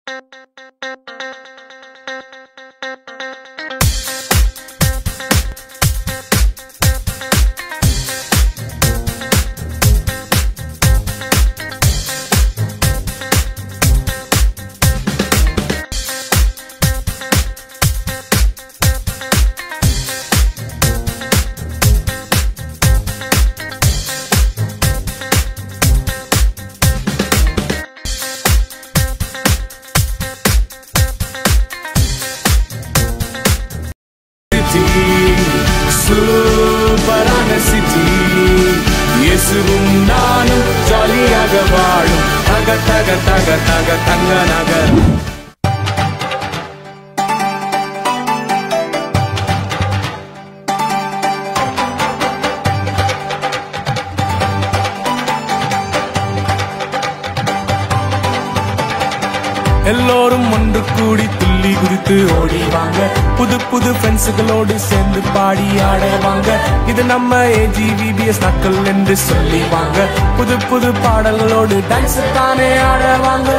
City சூப்பரான city இயேசுவும் நானும் ஜாலியாக வாழும் தக தக தக தக தங்க நகர் எல்லோரும் ஒன்று கூடி துள்ளி குதித்து ஓடி வாங்க புது புது ஃப்ரெண்ட்ஸுகளோடு சேர்ந்து பாடி ஆடவாங்க இது நம்ம ஏஜிவிபிஎஸ் நாட்கள் என்று சொல்லி வாங்க புது புது பாடல்களோடு டான்ஸ் தானே ஆடவாங்க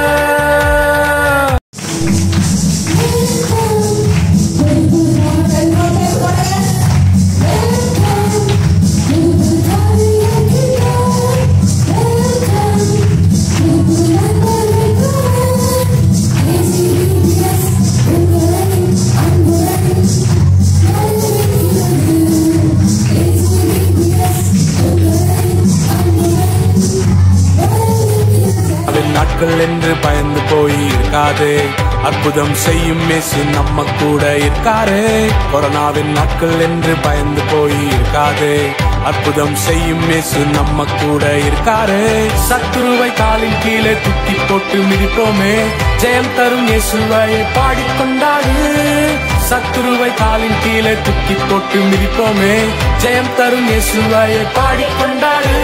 அவன் நாட்கள் என்று பயந்து போய் இருக்காது அற்புதம் செய்யும் மேசு நம்ம கூட இருக்காரு கொரோனாவின் நாட்கள் என்று பயந்து போய் இருக்காது அற்புதம் செய்யும் மேசு நம்ம கூட இருக்காரு சத்துருவை காலின் கீழே துக்கி போட்டு மிதிப்போமே ஜெயம் தரும் இயேசுவை பாடிக்கொண்டாடு சத்துருவை காலின் கீழே துக்கி போட்டு மிதிப்போமே ஜெயம் தரும் இயேசுவை பாடிக்கொண்டாடு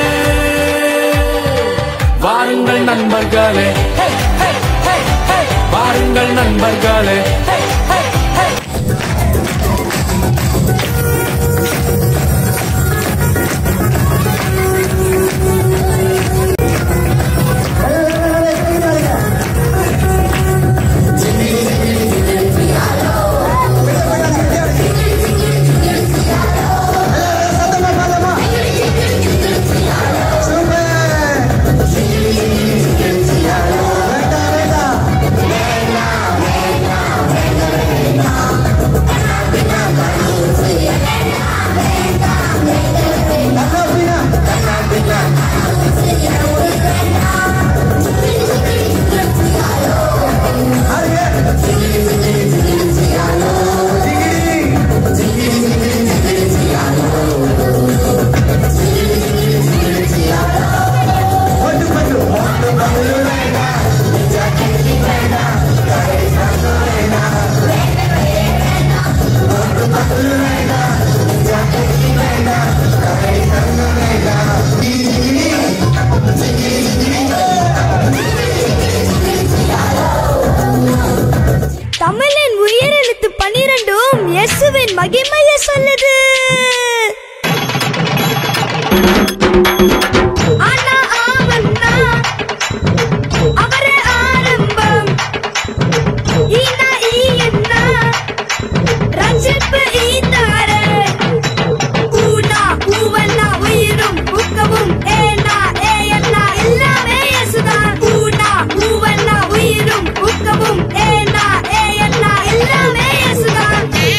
வாருங்கள் நண்பர்களே ஹே, ஹே, ஹே, ஹே. வாருங்கள் நண்பர்களே ஹே, ஹே, ஹே. தமிழின் உயிரெழுத்து பனிரெண்டும் இயேசுவின் மகிமையை சொல்லுது ஆனா ஆவன்னா, அவரே ஆரம்பம். ஈனா ஈயன்னா, ரட்சிப்பு ஈந்தாரே. ஊனா ஊவன்னா உயிரும் ஊக்கமும் ஏனா ஏயன்னா எல்லாமே இயேசுதான். ஊனா ஊவன்னா உயிரும் ஊக்கமும் ஏனா ஏயன்னா எல்லாமே இயேசுதான்.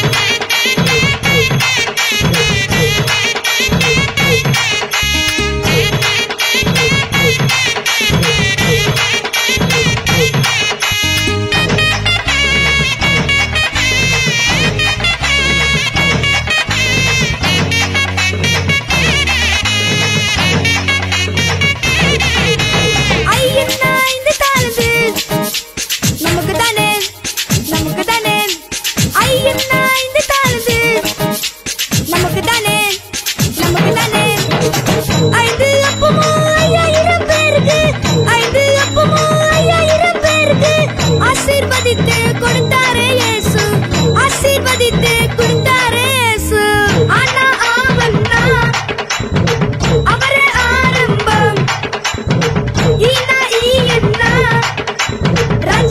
ஐயன்னா இந்த தாளந்து நமக்கு தானே நமக்கு தானே ஐயன்னா இந்த தாளந்து நமக்கு தானே நமக்கு தானே ஐந்து அப்பமோ ஐயாயிரம் பேருக்கு ஐந்து அப்பமோ ஐயாயிரம் பேருக்கு ஆசீர்வதித்து கொடுத்தாரே இயேசு ஆசீர்வதித்து கொடுத்தாரே இயேசு ஆனா ஆவன்னா அவரே ஆரம்பம் ஈனா ஈயன்னா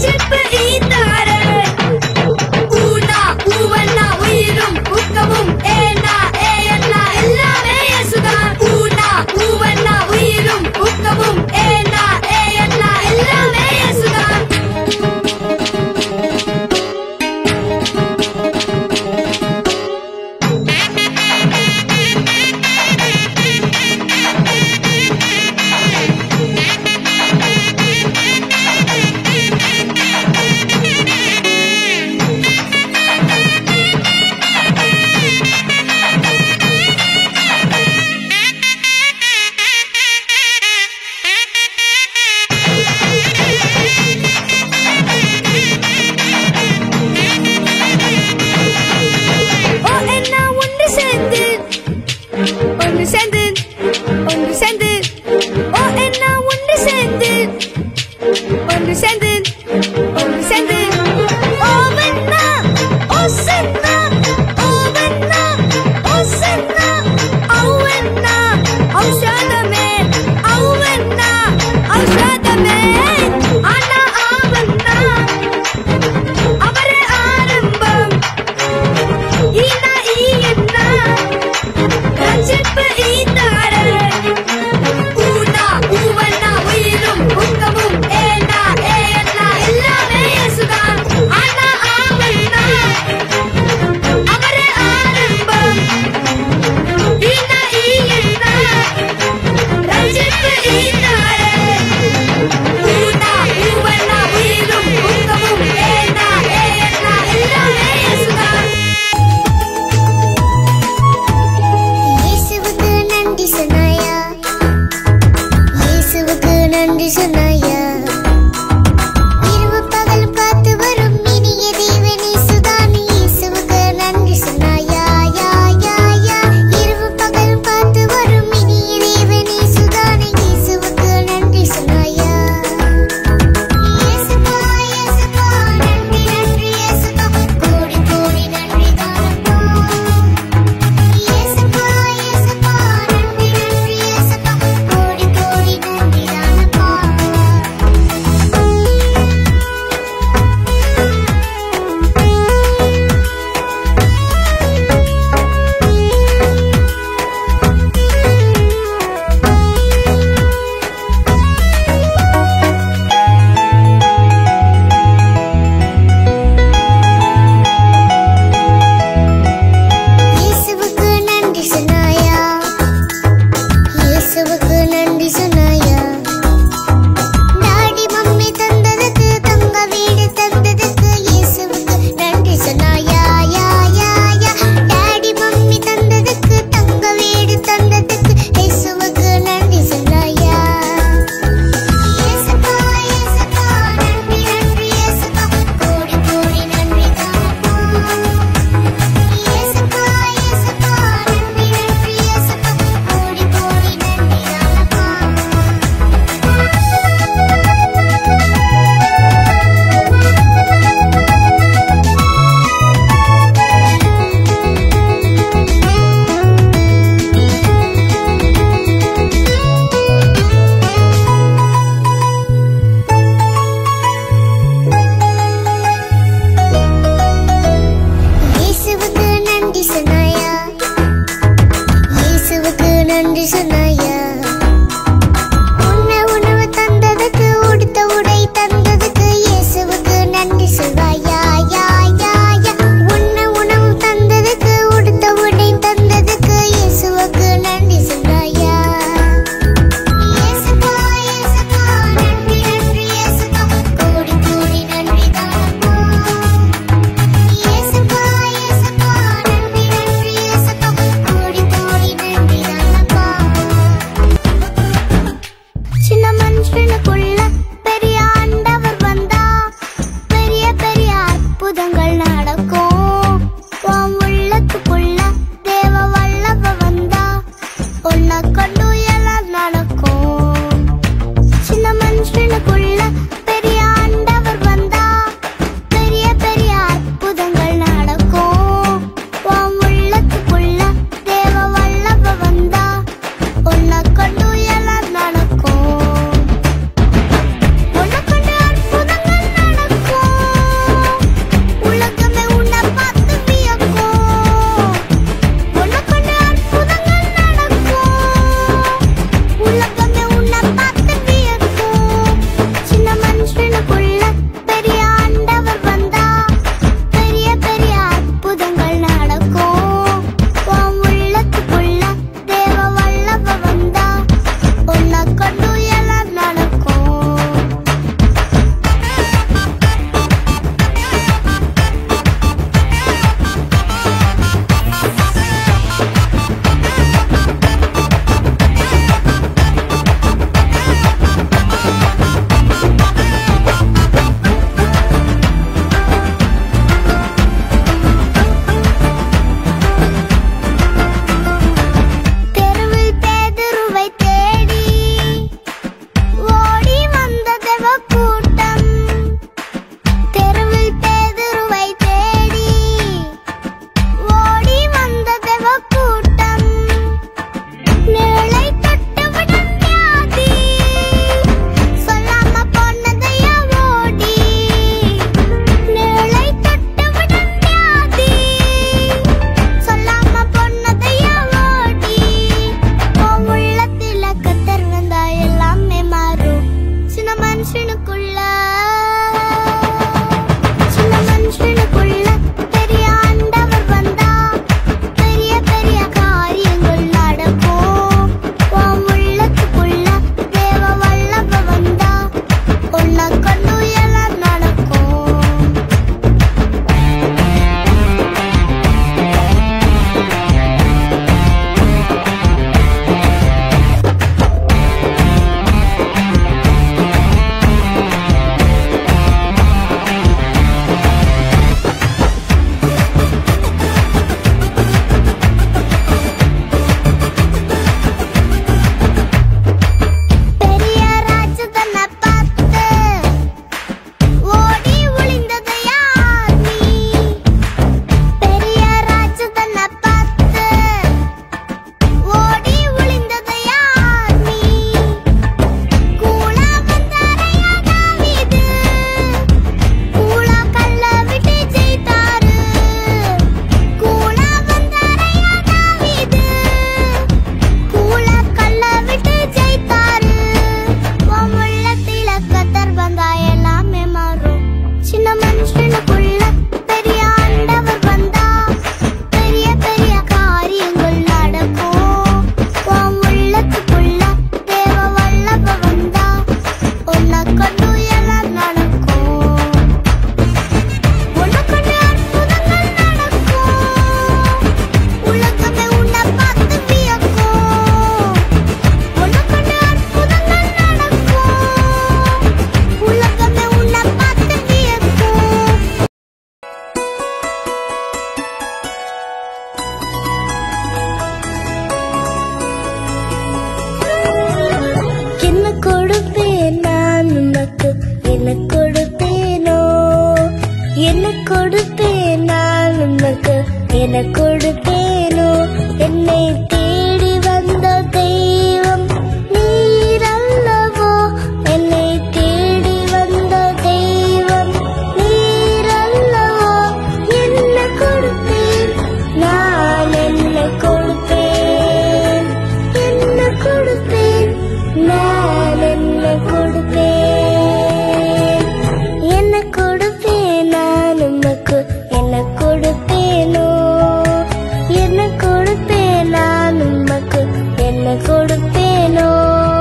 என்ன கொடுப்பேன் நான் உனக்கு என்ன கொடுப்பேனோ என்னை தேடி வந்த தெய்வம் நீரல்லவோ என்னை தேடி வந்த தெய்வம் நீரல்லவோ என்ன கொடுப்பேன் நான் என்ன கொடுப்பேன் என்ன கொடுப்பேன் நான் என்ன கொடுப்பேன் என்ன கொடுப்பேன் நான் உமக்கு என்ன கொடுப்பேனோ என்ன கொடுப்பேன் நான் உமக்கு என்ன கொடுப்பேனோ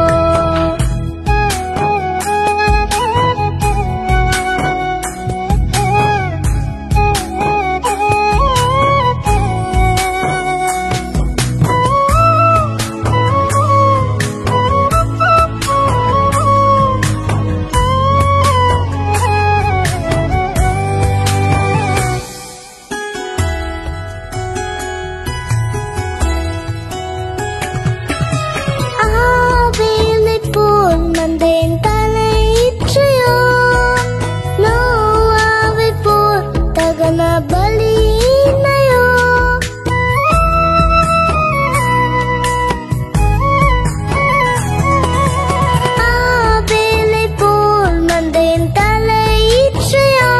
ஆவேலைப் போல் வந்தேன் தலையிற்றையோ நோவாவைப் போல் தகன பலியினையோ ஆவேலைப் போல் வந்தேன் தலையிற்றையோ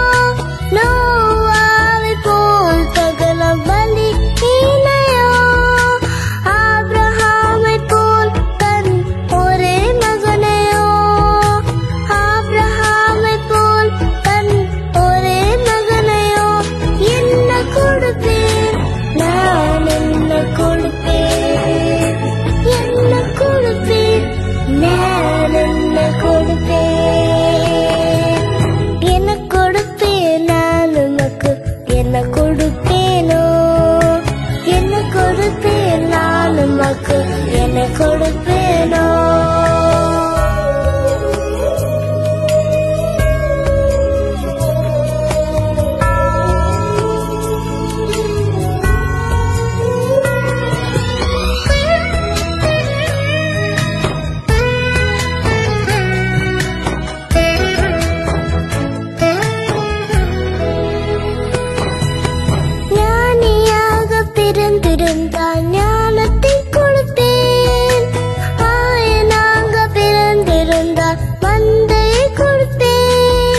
நோவாவைப் போல் தகன பலியினையோ ஆபிரகாமைப் போல் தன் ஒரே மகனையோ ஆபிரகாமைப் போல் தன் ஒரே மகனையோ என்ன கொடுப்பேன் நான் என்ன கொடுப்பேன் என்ன கொடுப்பேன் நான் என்ன கொடுப்பேன் என்ன கொடுப்பேன் நான் உனக்கு என்ன கொடுப்பேனோ என்ன கொடுப்பேன் நான் உமக்கு என்ன கொடுப்பேனோ ஞானியாக பிறந்திருந்தால் ஞானத்தை கொடுப்பேன் ஆயனாக பிறந்திருந்தால் மந்தையை கொடுப்பேன்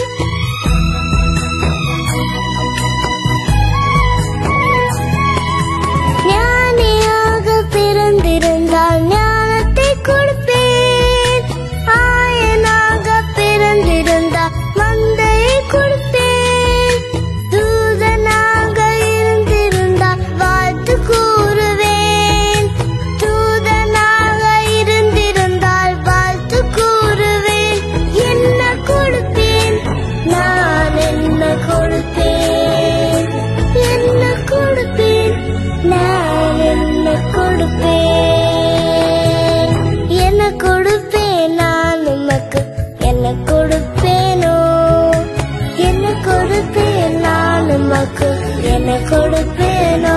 ஞானியாக பிறந்திருந்தால் ஞானத்தை கொடுப்பேன் ஆயனாக பிறந்திருந்தால் மந்தையை கொடுப்பேன் தூதனாக இருந்திருந்தால் வாழ்த்து கூறுவேன் தூதனாக இருந்திருந்தால் வாழ்த்து கூறுவேன் என்ன கொடுப்பேன் நான் என்ன கொடுப்பேன் என்ன கொடுப்பேன் நான் என்ன கொடுப்பேன் என்ன கொடுப்பேன் நான் உமக்கு என்ன கொடுப்பேனோ என்ன கொடுப்பேன் நான் உமக்கு என்ன கொடுப்பேனோ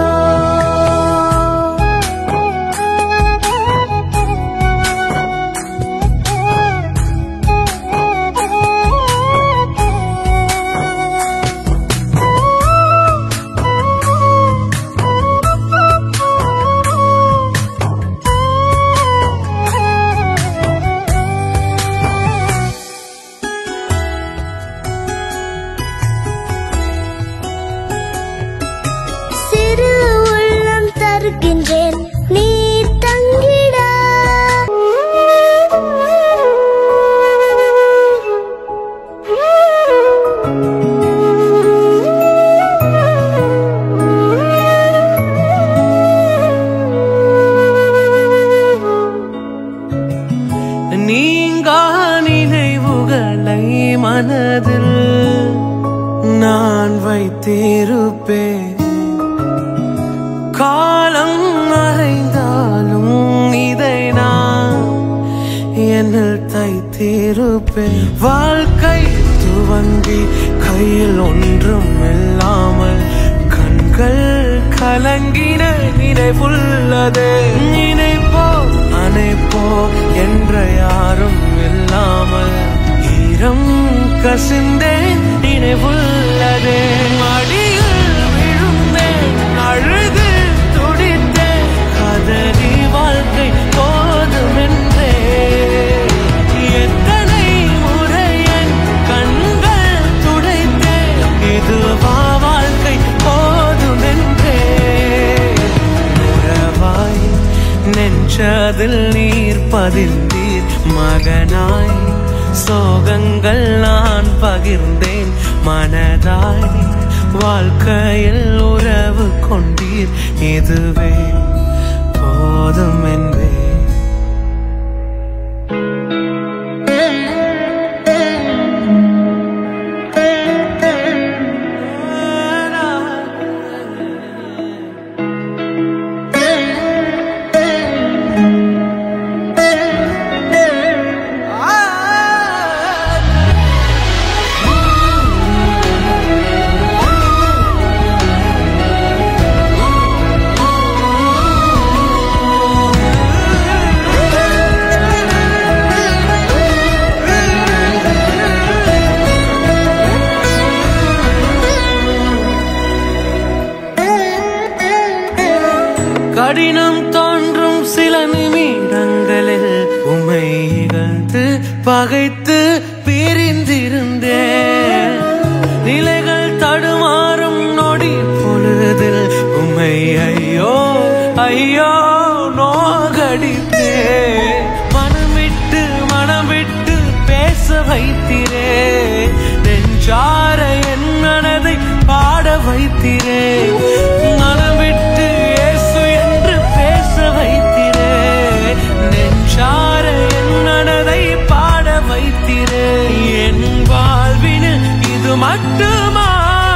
சிறு உள்ளம் தருகின்றேன் நீ தங்கிட நீங்கா நினைவுகளை மனதில் நான் வைத்திருப்பேன் காலம் மறைந்தாலும் இதை நான் என்னில் தைத்திருப்பேன் வாழ்க்கை துவங்கி கையில் ஒன்றும் இல்லாமல் கண்கள் கலங்கின நினைவுள்ளதே நினைப்போ அணைப்போ என்ற யாரும் இல்லாமல் ஈரம் கசிந்தேன் நினைவுள்ளதே இருந்தேன் அடியில் விழுந்தேன் அழுது துடித்தேன் கதறி வாழ்க்கை போதுமென்றே எத்தனை முறை என் கண்கள் துடைத்தேன் இதுவா வாழ்க்கை போதுமென்றே உறவாய் நெஞ்சதில் நீர் பதிர்ந்தீர் மகனாய் சோகங்கள் நான் பகிர்ந்தேன் மனதாய் வாழ்க்கையில் உறவு கொண்டீர் இதுவே போதும் என்பேன் கடினம் தோன்றும் சில நிமிடங்களில் உமை இகழ்ந்து பகைத்து பிரிந்திருந்தேன் நிலைகள் தடுமாறும் நொடி பொழுதில் உமை ஐயோ ஐயோ நோகடித்தே மனம் விட்டு மனம் விட்டு பேச வைத்திரே நெஞ்சார என் மனதை பாட வைத்திரே மனம் விட்டு இயேசு என்று பேச வைத்திரே நெஞ்சார என் மனதை பாட வைத்திரே என் வாழ்வினு இது மட்டுமா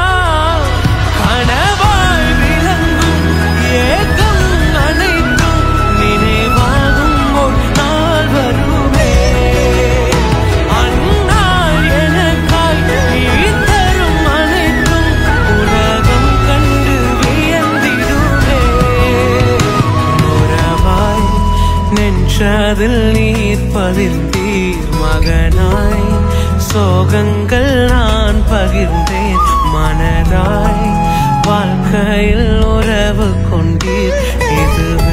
கனவாய் விளங்கும் ஏக்கம் அனைத்தும் நினைவாகும் ஒரு நாள் வருமே அந்நாள் எனக்காய் நீ தரும் அனைத்தும் உலகம் கண்டு வியந்திடுமே உறவாய் நெஞ்சதில் நீர் பதிர்ந்தீர் மகனாய் சோகங்கள் நான் பகிர்ந்தேன் மனதாய் வாழ்க்கையில் உறவு கொண்டீர் இதுவே